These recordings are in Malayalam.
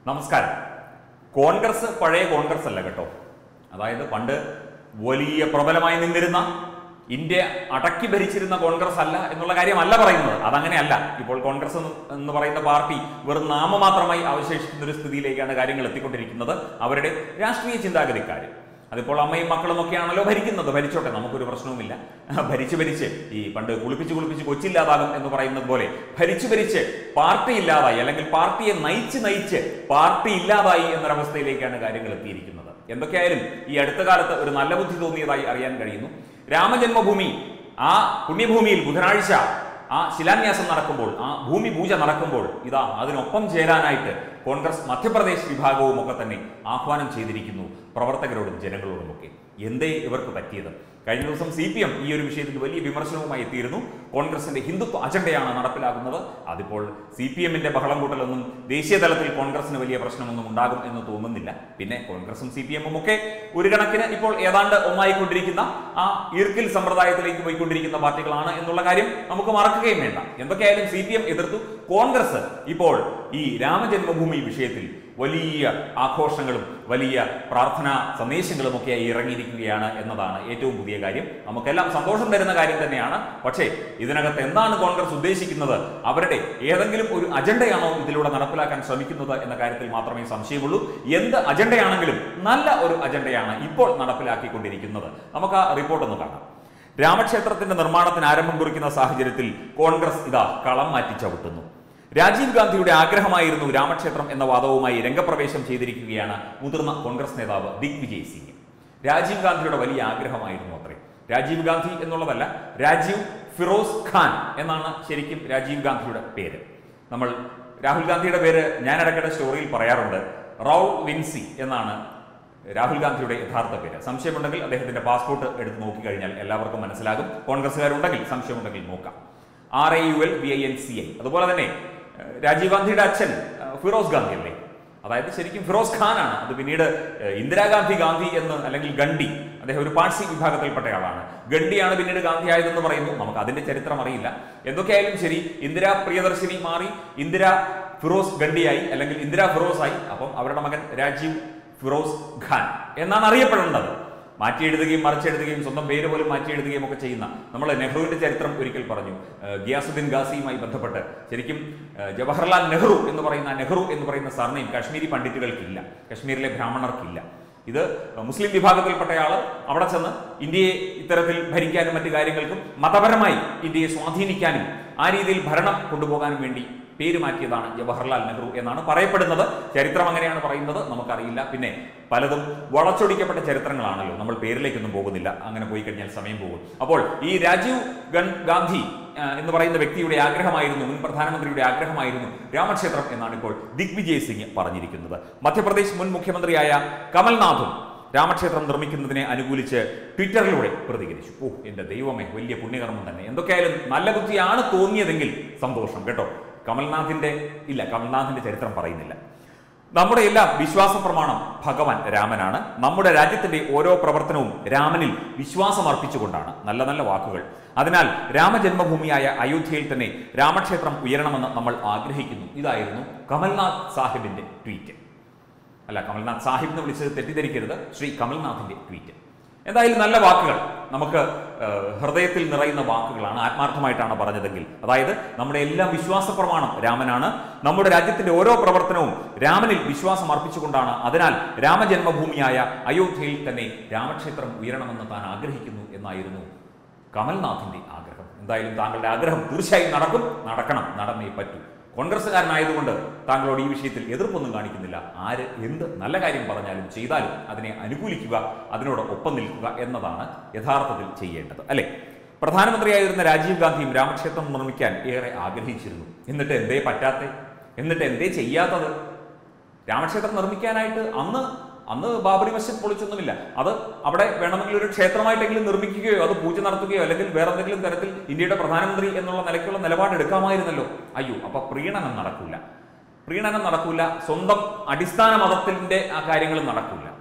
നമസ്കാരം കോൺഗ്രസ് പഴയ കോൺഗ്രസ് അല്ല കേട്ടോ അതായത് പണ്ട് വലിയ പ്രബലമായി നിന്നിരുന്ന ഇന്ത്യ അടക്കി ഭരിച്ചിരുന്ന കോൺഗ്രസ് അല്ല എന്നുള്ള കാര്യമല്ല പറയുന്നത് അതങ്ങനെയല്ല ഇപ്പോൾ കോൺഗ്രസ് എന്ന് എന്ന് പറയുന്ന പാർട്ടി വെറും നാമമാത്രമായി അവശേഷിക്കുന്ന ഒരു സ്ഥിതിയിലേക്കാണ് കാര്യങ്ങൾ എത്തിക്കൊണ്ടിരിക്കുന്നത് അവരുടെ രാഷ്ട്രീയ ചിന്താഗതിക്കാർ അതിപ്പോൾ അമ്മയും മക്കളും ഒക്കെയാണല്ലോ ഭരിക്കുന്നത് ഭരിച്ചോട്ടെ നമുക്കൊരു പ്രശ്നവുമില്ല ഭരിച്ച് ഭരിച്ച് ഈ പണ്ട് കുളിപ്പിച്ച് കുളിപ്പിച്ച് കൊച്ചില്ലാതാകും എന്ന് പറയുന്നത് പോലെ ഭരിച്ച് ഭരിച്ച് പാർട്ടി ഇല്ലാതായി അല്ലെങ്കിൽ പാർട്ടിയെ നയിച്ച് നയിച്ച് പാർട്ടി ഇല്ലാതായി എന്നൊരവസ്ഥയിലേക്കാണ് കാര്യങ്ങൾ എത്തിയിരിക്കുന്നത് എന്തൊക്കെയായാലും ഈ അടുത്ത കാലത്ത് ഒരു നല്ല ബുദ്ധി തോന്നിയതായി അറിയാൻ കഴിയുന്നു രാമജന്മഭൂമി ആ പുണ്യഭൂമിയിൽ ബുധനാഴ്ച ആ ശിലാന്യാസം നടക്കുമ്പോൾ ആ ഭൂമി പൂജ നടക്കുമ്പോൾ ഇതാ അതിനൊപ്പം ചേരാനായിട്ട് കോൺഗ്രസ് മധ്യപ്രദേശ് വിഭാഗവും ഒക്കെ തന്നെ ആഹ്വാനം ചെയ്തിരിക്കുന്നു പ്രവർത്തകരോടും ജനങ്ങളോടുമൊക്കെ എന്തേ ഇവർക്ക് പറ്റിയത് കഴിഞ്ഞ ദിവസം സി പി എം ഈ ഒരു വിഷയത്തിൽ വലിയ വിമർശനവുമായി എത്തിയിരുന്നു കോൺഗ്രസിന്റെ ഹിന്ദുത്വ അജണ്ടയാണ് നടപ്പിലാക്കുന്നത് അതിപ്പോൾ സി പി എമ്മിന്റെ ബഹളം കൂട്ടലൊന്നും ദേശീയ തലത്തിൽ കോൺഗ്രസിന് വലിയ പ്രശ്നമൊന്നും ഉണ്ടാകും എന്ന് തോന്നുന്നില്ല പിന്നെ കോൺഗ്രസും സി പി എമ്മും ഒക്കെ ഒരു കണക്കിന് ഇപ്പോൾ ഏതാണ്ട് ഒന്നായിക്കൊണ്ടിരിക്കുന്ന ആ ഈർക്കിൽ സമ്പ്രദായത്തിലേക്ക് പോയിക്കൊണ്ടിരിക്കുന്ന പാർട്ടികളാണ് എന്നുള്ള കാര്യം നമുക്ക് മറക്കുകയും വേണ്ട എന്തൊക്കെയായാലും സി പി എം എതിർത്തു കോൺഗ്രസ് ഇപ്പോൾ ഈ രാമജന്മഭൂമി വിഷയത്തിൽ വലിയ ആഘോഷങ്ങളും വലിയ പ്രാർത്ഥനാ സന്ദേശങ്ങളും ഒക്കെയായി ഇറങ്ങിയിരിക്കുകയാണ് എന്നതാണ് ഏറ്റവും പുതിയ കാര്യം നമുക്കെല്ലാം സന്തോഷം തരുന്ന കാര്യം തന്നെയാണ് പക്ഷേ ഇതിനകത്ത് എന്താണ് കോൺഗ്രസ് ഉദ്ദേശിക്കുന്നത് അവരുടെ ഏതെങ്കിലും ഒരു അജണ്ടയാണോ ഇതിലൂടെ നടപ്പിലാക്കാൻ ശ്രമിക്കുന്നത് എന്ന കാര്യത്തിൽ മാത്രമേ സംശയമുള്ളൂ എന്ത് അജണ്ടയാണെങ്കിലും നല്ല ഒരു അജണ്ടയാണ് ഇപ്പോൾ നടപ്പിലാക്കിക്കൊണ്ടിരിക്കുന്നത് നമുക്ക് ആ റിപ്പോർട്ട് ഒന്ന് കാണാം രാമക്ഷേത്രത്തിന്റെ നിർമ്മാണത്തിന് ആരംഭം കുറിക്കുന്ന സാഹചര്യത്തിൽ കോൺഗ്രസ് ഇതാ കളം മാറ്റി ചവിട്ടുന്നു രാജീവ് ഗാന്ധിയുടെ ആഗ്രഹമായിരുന്നു രാമക്ഷേത്രം എന്ന വാദവുമായി രംഗപ്രവേശം ചെയ്തിരിക്കുകയാണ് മുതിർന്ന കോൺഗ്രസ് നേതാവ് ദിഗ്വിജയ് സിംഗ് രാജീവ് ഗാന്ധിയുടെ വലിയ ആഗ്രഹമായിരുന്നു അത്രേ രാജീവ് ഗാന്ധി എന്നുള്ളതല്ല രാജീവ് ഫിറോസ് ഖാൻ എന്നാണ് ശരിക്കും രാജീവ് ഗാന്ധിയുടെ പേര് നമ്മൾ രാഹുൽ ഗാന്ധിയുടെ പേര് ഞാൻ ഇടയ്ക്കിടെ സ്റ്റോറിയിൽ പറയാറുണ്ട് റൗൾ വിൻസി എന്നാണ് രാഹുൽ ഗാന്ധിയുടെ യഥാർത്ഥ പേര് സംശയമുണ്ടെങ്കിൽ അദ്ദേഹത്തിന്റെ പാസ്പോർട്ട് എടുത്ത് നോക്കിക്കഴിഞ്ഞാൽ എല്ലാവർക്കും മനസ്സിലാകും കോൺഗ്രസ്സുകാരുണ്ടെങ്കിൽ സംശയമുണ്ടെങ്കിൽ നോക്കാം R A U L B I N C I അതുപോലെ തന്നെ ഏഹ്, രാജീവ് ഗാന്ധിയുടെ അച്ഛൻ ഏഹ്, ഫിറോസ് ഗാന്ധി അല്ലേ അതായത് ശരിക്കും ഫിറോസ് ഖാനാണ് അത് പിന്നീട് ഏഹ്, ഇന്ദിരാഗാന്ധി ഗാന്ധി എന്ന് അല്ലെങ്കിൽ ഗണ്ഡി അദ്ദേഹം ഒരു പാഴ്സി വിഭാഗത്തിൽപ്പെട്ടയാളാണ് ഗണ്ഡിയാണ് പിന്നീട് ഗാന്ധി ആയതെന്ന് പറയുന്നു നമുക്ക് അതിന്റെ ചരിത്രം അറിയില്ല എന്തൊക്കെയായാലും ശരി ഇന്ദിര പ്രിയദർശിനി മാറി ഇന്ദിര ഫിറോസ് ഗണ്ഡിയായി അല്ലെങ്കിൽ ഇന്ദിര ഫിറോസ് ആയി അപ്പം അവരുടെ മകൻ രാജീവ് ഫിറോസ് ഖാൻ എന്നാണ് അറിയപ്പെടേണ്ടത് മാറ്റി എഴുതുകയും മറിച്ചെഴുതുകയും സ്വന്തം പേര് പോലും മാറ്റി എഴുതുകയും ഒക്കെ ചെയ്യുന്ന നമ്മൾ നെഹ്റുവിന്റെ ചരിത്രം ഒരിക്കൽ പറഞ്ഞു ഏഹ് ഗിയാസുദ്ദീൻ ഗാസിയുമായി ബന്ധപ്പെട്ട് ശരിക്കും ഏഹ് ജവഹർലാൽ നെഹ്റു എന്ന് പറയുന്ന നെഹ്റു എന്ന് പറയുന്ന സർനെയും കാശ്മീരി പണ്ഡിറ്റുകൾക്കില്ല കാശ്മീരിലെ ബ്രാഹ്മണർക്കില്ല ഇത് മുസ്ലിം വിഭാഗത്തിൽപ്പെട്ടയാൾ അവിടെ ചെന്ന് ഇന്ത്യയെ ഇത്തരത്തിൽ ഭരിക്കാനും മറ്റു കാര്യങ്ങൾക്കും മതപരമായി ഇന്ത്യയെ സ്വാധീനിക്കാനും ആ രീതിയിൽ ഭരണം കൊണ്ടുപോകാനും വേണ്ടി പേര് മാറ്റിയതാണ് ജവഹർലാൽ നെഹ്റു എന്നാണ് പറയപ്പെടുന്നത് ചരിത്രം അങ്ങനെയാണ് പറയുന്നത് നമുക്കറിയില്ല പിന്നെ പലതും വളച്ചൊടിക്കപ്പെട്ട ചരിത്രങ്ങളാണല്ലോ നമ്മൾ പേരിലേക്കൊന്നും പോകുന്നില്ല അങ്ങനെ പോയി കഴിഞ്ഞാൽ സമയം പോകും അപ്പോൾ ഈ രാജീവ് ഗൺ- ഗാന്ധി ആ, എന്ന് പറയുന്ന വ്യക്തിയുടെ ആഗ്രഹമായിരുന്നു മുൻ പ്രധാനമന്ത്രിയുടെ ആഗ്രഹമായിരുന്നു രാമക്ഷേത്രം എന്നാണ് ഇപ്പോൾ ദിഗ്വിജയ് സിംഗ് പറഞ്ഞിരിക്കുന്നത് മധ്യപ്രദേശ് മുൻ മുഖ്യമന്ത്രിയായ കമൽനാഥും രാമക്ഷേത്രം നിർമ്മിക്കുന്നതിനെ അനുകൂലിച്ച് ട്വിറ്ററിലൂടെ പ്രതികരിച്ചു ഓ എന്റെ ദൈവമേ വലിയ പുണ്യകർമ്മം തന്നെ എന്തൊക്കെയായാലും നല്ല ബുദ്ധിയാണ് തോന്നിയതെങ്കിൽ സന്തോഷം കേട്ടോ കമൽനാഥിന്റെ ഇല്ല കമൽനാഥിന്റെ ചരിത്രം പറയുന്നില്ല നമ്മുടെ എല്ലാം വിശ്വാസ പ്രമാണം ഭഗവാൻ രാമനാണ് നമ്മുടെ രാജ്യത്തിന്റെ ഓരോ പ്രവർത്തനവും രാമനിൽ വിശ്വാസം അർപ്പിച്ചുകൊണ്ടാണ് നല്ല നല്ല വാക്കുകൾ അതിനാൽ രാമജന്മഭൂമിയായ അയോധ്യയിൽ തന്നെ രാമക്ഷേത്രം ഉയരണമെന്ന് നമ്മൾ ആഗ്രഹിക്കുന്നു ഇതായിരുന്നു കമൽനാഥ് സാഹിബിന്റെ ട്വീറ്റ് അല്ല കമൽനാഥ് സാഹിബ് എന്ന് വിളിച്ചത് തെറ്റിദ്ധരിക്കരുത് ശ്രീ കമൽനാഥിന്റെ ട്വീറ്റ് എന്തായാലും നല്ല വാക്കുകൾ നമുക്ക് ഏഹ്, ഹൃദയത്തിൽ നിറയുന്ന വാക്കുകളാണ് ആത്മാർത്ഥമായിട്ടാണ് പറഞ്ഞതെങ്കിൽ അതായത് നമ്മുടെ എല്ലാം വിശ്വാസ പ്രമാണം രാമനാണ് നമ്മുടെ രാജ്യത്തിന്റെ ഓരോ പ്രവർത്തനവും രാമനിൽ വിശ്വാസം അർപ്പിച്ചുകൊണ്ടാണ് അതിനാൽ രാമജന്മഭൂമിയായ അയോധ്യയിൽ തന്നെ രാമക്ഷേത്രം ഉയരണമെന്ന് താൻ ആഗ്രഹിക്കുന്നു എന്നായിരുന്നു കമൽനാഥിന്റെ ആഗ്രഹം എന്തായാലും താങ്കളുടെ ആഗ്രഹം തീർച്ചയായും നടക്കും നടക്കണം നടന്നേ പറ്റൂ കോൺഗ്രസ്സുകാരനായതുകൊണ്ട് താങ്കളോട് ഈ വിഷയത്തിൽ എതിർപ്പൊന്നും കാണിക്കുന്നില്ല ആര് എന്ത് നല്ല കാര്യം പറഞ്ഞാലും ചെയ്താലും അതിനെ അനുകൂലിക്കുക അതിനോട് ഒപ്പം നിൽക്കുക എന്നതാണ് യഥാർത്ഥത്തിൽ ചെയ്യേണ്ടത് അല്ലെ പ്രധാനമന്ത്രിയായിരുന്ന രാജീവ് ഗാന്ധിയും രാമക്ഷേത്രം നിർമ്മിക്കാൻ ഏറെ ആഗ്രഹിച്ചിരുന്നു എന്നിട്ട് എന്തേ പറ്റാത്തെ എന്നിട്ട് എന്തേ ചെയ്യാത്തത് രാമക്ഷേത്രം നിർമ്മിക്കാനായിട്ട് അന്ന് അന്ന് ബാബറി മസ്ജിദ് പൊളിച്ചൊന്നുമില്ല അത് അവിടെ വേണമെങ്കിൽ ഒരു ക്ഷേത്രമായിട്ടെങ്കിലും നിർമ്മിക്കുകയോ അത് പൂജ നടത്തുകയോ അല്ലെങ്കിൽ വേറെ എന്തെങ്കിലും തരത്തിൽ ഇന്ത്യയുടെ പ്രധാനമന്ത്രി എന്നുള്ള നിലയ്ക്കുള്ള നിലപാട് എടുക്കാമായിരുന്നല്ലോ അയ്യോ അപ്പൊ പ്രീണനം നടക്കില്ല പ്രീണനം നടക്കില്ല സ്വന്തം അടിസ്ഥാന മതത്തിന്റെ ആ കാര്യങ്ങൾ നടക്കില്ല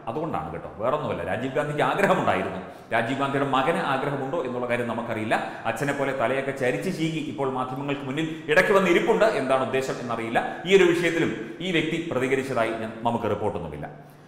അതുകൊണ്ടാണ് കേട്ടോ വേറൊന്നുമല്ല രാജീവ് ഗാന്ധിക്ക് ആഗ്രഹമുണ്ടായിരുന്നു രാജീവ് ഗാന്ധിയുടെ മകന് ആഗ്രഹമുണ്ടോ എന്നുള്ള കാര്യം നമുക്കറിയില്ല അച്ഛനെ പോലെ തലയൊക്കെ ചരിച്ച് ചീകി ഇപ്പോൾ മാധ്യമങ്ങൾക്ക് മുന്നിൽ ഇടയ്ക്ക് വന്ന് ഇരിപ്പുണ്ട് എന്താണ് ഉദ്ദേശം എന്നറിയില്ല ഈ ഒരു വിഷയത്തിലും ഈ വ്യക്തി പ്രതികരിച്ചതായി ഞാൻ- നമുക്ക് റിപ്പോർട്ടൊന്നുമില്ല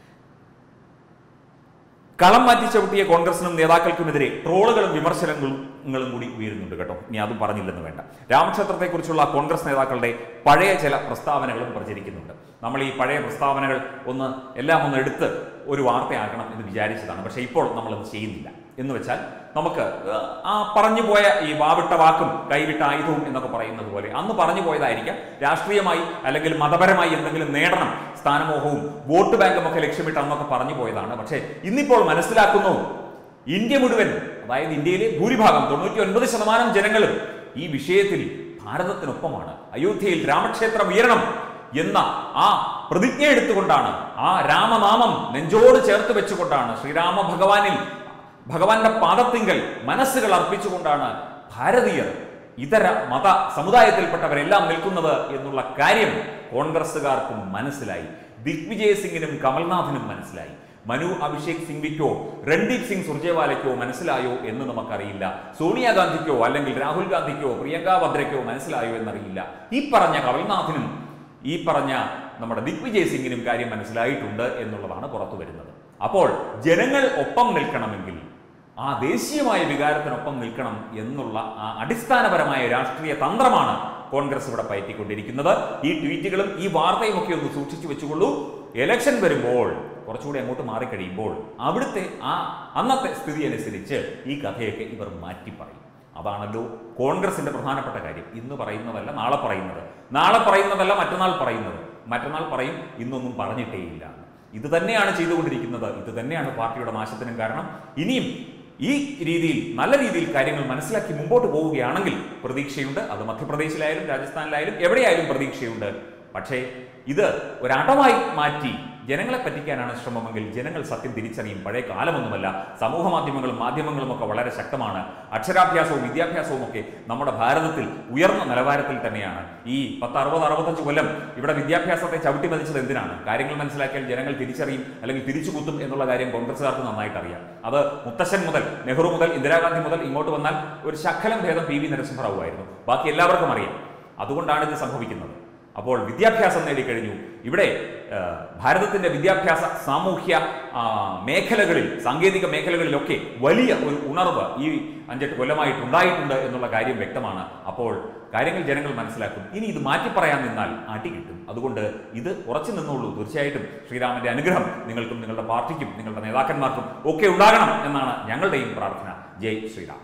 കളം മാറ്റി ചവിട്ടിയ കോൺഗ്രസിനും നേതാക്കൾക്കുമെതിരെ ട്രോളുകളും വിമർശനങ്ങളും കൂടി ഉയരുന്നുണ്ട് കേട്ടോ ഇനി അതും പറഞ്ഞില്ലെന്ന് വേണ്ട രാമക്ഷേത്രത്തെക്കുറിച്ചുള്ള കോൺഗ്രസ് നേതാക്കളുടെ പഴയ ചില പ്രസ്താവനകളും പ്രചരിക്കുന്നുണ്ട് നമ്മൾ ഈ പഴയ പ്രസ്താവനകൾ ഒന്ന് എല്ലാം ഒന്ന് എടുത്ത് ഒരു വാർത്തയാക്കണം എന്ന് വിചാരിച്ചതാണ് പക്ഷേ ഇപ്പോൾ നമ്മളത് ചെയ്യുന്നില്ല എന്ന് വെച്ചാൽ നമുക്ക് ആ, ആ പറഞ്ഞു പോയ ഈ വാവിട്ട വാക്കും കൈവിട്ട ആയുധവും എന്നൊക്കെ പറയുന്നത് പോലെ അന്ന് പറഞ്ഞു പോയതായിരിക്കാം രാഷ്ട്രീയമായി അല്ലെങ്കിൽ മതപരമായി എന്തെങ്കിലും നേടണം സ്ഥാനമോഹവും വോട്ട് ബാങ്കും ഒക്കെ ലക്ഷ്യമിട്ട് അന്നൊക്കെ പറഞ്ഞു പോയതാണ് പക്ഷേ ഇന്നിപ്പോൾ മനസ്സിലാക്കുന്നു ഇന്ത്യ മുഴുവൻ അതായത് ഇന്ത്യയിലെ ഭൂരിഭാഗം തൊണ്ണൂറ്റി ഒൻപത് ശതമാനം ജനങ്ങളും ഈ വിഷയത്തിൽ ഭാരതത്തിനൊപ്പമാണ് അയോധ്യയിൽ രാമക്ഷേത്രം ഉയരണം എന്ന ആ പ്രതിജ്ഞ എടുത്തുകൊണ്ടാണ് ആ രാമനാമം നെഞ്ചോട് ചേർത്ത് വെച്ചുകൊണ്ടാണ് ശ്രീരാമ ഭഗവാനിൽ ഭഗവാന്റെ പാദത്തിങ്കൽ മനസ്സുകൾ അർപ്പിച്ചുകൊണ്ടാണ് ഭാരതീയർ ഇതര മത സമുദായത്തിൽപ്പെട്ടവരെല്ലാം നിൽക്കുന്നത് എന്നുള്ള കാര്യം കോൺഗ്രസ്സുകാർക്കും മനസ്സിലായി ദിഗ്വിജയ് സിംഗിനും കമൽനാഥിനും മനസ്സിലായി മനു അഭിഷേക് സിംഗ്വിക്കോ രൺദീപ് സിംഗ് സുർജേവാലയ്ക്കോ മനസ്സിലായോ എന്ന് നമുക്കറിയില്ല സോണിയാഗാന്ധിക്കോ അല്ലെങ്കിൽ രാഹുൽ ഗാന്ധിക്കോ പ്രിയങ്ക വദ്രയ്ക്കോ മനസ്സിലായോ എന്നറിയില്ല ഈ പറഞ്ഞ കമൽനാഥിനും ഈ പറഞ്ഞ നമ്മുടെ ദിഗ്വിജയ് സിംഗിനും കാര്യം മനസ്സിലായിട്ടുണ്ട് എന്നുള്ളതാണ് പുറത്തു വരുന്നത് അപ്പോൾ ജനങ്ങൾ ഒപ്പം നിൽക്കണമെങ്കിൽ ആ ദേശീയമായ വികാരത്തിനൊപ്പം നിൽക്കണം എന്നുള്ള ആ അടിസ്ഥാനപരമായ രാഷ്ട്രീയ തന്ത്രമാണ് കോൺഗ്രസ് ഇവിടെ പയറ്റിക്കൊണ്ടിരിക്കുന്നത് ഈ ട്വീറ്റുകളും ഈ വാർത്തയും ഒക്കെ ഒന്ന് സൂക്ഷിച്ചു വെച്ചുകൊള്ളൂ ഇലക്ഷൻ വരുമ്പോൾ കുറച്ചുകൂടി അങ്ങോട്ട് മാറിക്കഴിയുമ്പോൾ അവിടുത്തെ ആ അന്നത്തെ സ്ഥിതി അനുസരിച്ച് ഈ കഥയൊക്കെ ഇവർ മാറ്റി പറയും അതാണല്ലോ കോൺഗ്രസിന്റെ പ്രധാനപ്പെട്ട കാര്യം ഇന്ന് പറയുന്നതല്ല നാളെ പറയുന്നത് നാളെ പറയുന്നതല്ല മറ്റന്നാൾ പറയുന്നത് മറ്റന്നാൾ പറയും ഇന്നൊന്നും പറഞ്ഞിട്ടേയില്ല ഇത് തന്നെയാണ് ചെയ്തുകൊണ്ടിരിക്കുന്നത് ഇത് തന്നെയാണ് പാർട്ടിയുടെ നാശത്തിനും കാരണം ഇനിയും ഈ രീതിയിൽ നല്ല രീതിയിൽ കാര്യങ്ങൾ മനസ്സിലാക്കി മുമ്പോട്ട് പോവുകയാണെങ്കിൽ പ്രതീക്ഷയുണ്ട് അത് മധ്യപ്രദേശിലായാലും രാജസ്ഥാനിലായാലും എവിടെയായാലും പ്രതീക്ഷയുണ്ട് പക്ഷേ ഇത് ഒരടമായി മാറ്റി ജനങ്ങളെ പറ്റിക്കാനാണ് ശ്രമമെങ്കിൽ ജനങ്ങൾ സത്യം തിരിച്ചറിയും പഴയ കാലമൊന്നുമല്ല സമൂഹ മാധ്യമങ്ങളും മാധ്യമങ്ങളും ഒക്കെ വളരെ ശക്തമാണ് അക്ഷരാഭ്യാസവും വിദ്യാഭ്യാസവും ഒക്കെ നമ്മുടെ ഭാരതത്തിൽ ഉയർന്ന നിലവാരത്തിൽ തന്നെയാണ് ഈ പത്ത് അറുപത് അറുപത്തഞ്ച് കൊല്ലം ഇവിടെ വിദ്യാഭ്യാസത്തെ ചവിട്ടി മതിച്ചത് എന്തിനാണ് കാര്യങ്ങൾ മനസ്സിലാക്കിയാൽ ജനങ്ങൾ തിരിച്ചറിയും അല്ലെങ്കിൽ തിരിച്ചു കുത്തും എന്നുള്ള കാര്യം കോൺഗ്രസ്സുകാർക്ക് നന്നായിട്ട് അറിയാം അത് മുത്തശ്ശൻ മുതൽ നെഹ്റു മുതൽ ഇന്ദിരാഗാന്ധി മുതൽ ഇങ്ങോട്ട് വന്നാൽ ഒരു ശക്കലം ഭേദം പി വി നരസിംഹറാവു ആയിരുന്നു ബാക്കി എല്ലാവർക്കും അറിയാം അതുകൊണ്ടാണ് ഇത് സംഭവിക്കുന്നത് അപ്പോൾ വിദ്യാഭ്യാസം നേടിക്കഴിഞ്ഞു ഇവിടെ ആ, ഭാരതത്തിന്റെ വിദ്യാഭ്യാസ സാമൂഹ്യ ആ, മേഖലകളിൽ സാങ്കേതിക മേഖലകളിലൊക്കെ വലിയ ഒരു ഉണർവ് ഈ അഞ്ചെട്ട് കൊല്ലമായിട്ട് ഉണ്ടായിട്ടുണ്ട് എന്നുള്ള കാര്യം വ്യക്തമാണ് അപ്പോൾ കാര്യങ്ങൾ ജനങ്ങൾ മനസ്സിലാക്കും ഇനി ഇത് മാറ്റി പറയാൻ നിന്നാൽ അടി കിട്ടും അതുകൊണ്ട് ഇത് ഉറച്ചു നിന്നുള്ളൂ തീർച്ചയായിട്ടും ശ്രീരാമന്റെ അനുഗ്രഹം നിങ്ങൾക്കും നിങ്ങളുടെ പാർട്ടിക്കും നിങ്ങളുടെ നേതാക്കന്മാർക്കും ഒക്കെ ഉണ്ടാകണം എന്നാണ് ഞങ്ങളുടെയും പ്രാർത്ഥന ജയ് Shriram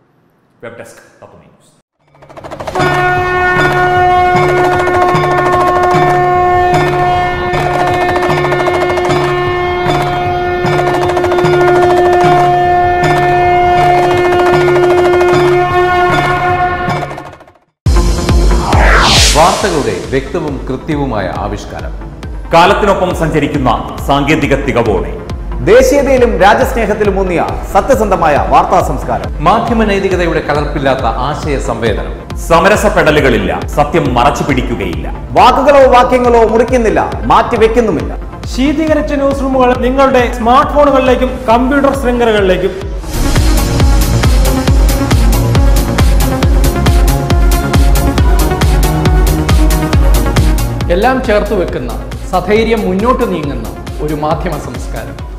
web desk Tatvamayi news വാർത്തകളുടെ വ്യക്തവും കൃത്യവുമായ ആവിഷ്കാരം കാലത്തിനൊപ്പം സഞ്ചരിക്കുന്ന സാങ്കേതിക തികവോടെ ദേശീയതയിലും രാജ്യസ്നേഹത്തിലും ഊന്നിയ സത്യസന്ധമായ വാർത്താ സംസ്കാരം മാധ്യമ നൈതികതയുടെ കലർപ്പില്ലാത്ത ആശയ സംവേദനം സമരസപ്പെടലുകളില്ല സത്യം മറച്ചു പിടിക്കുകയില്ല വാക്കുകളോ വാക്യങ്ങളോ മുറിക്കുന്നില്ല മാറ്റിവെക്കുന്നുമില്ല ശീതീകരിച്ച ന്യൂസ് റൂമുകൾ നിങ്ങളുടെ സ്മാർട്ട് ഫോണുകളിലേക്കും കമ്പ്യൂട്ടർ ശൃംഖലകളിലേക്കും എല്ലാം ചേർത്ത് വെക്കുന്ന സധൈര്യം മുന്നോട്ട് നീങ്ങുന്ന ഒരു മാധ്യമ സംസ്കാരം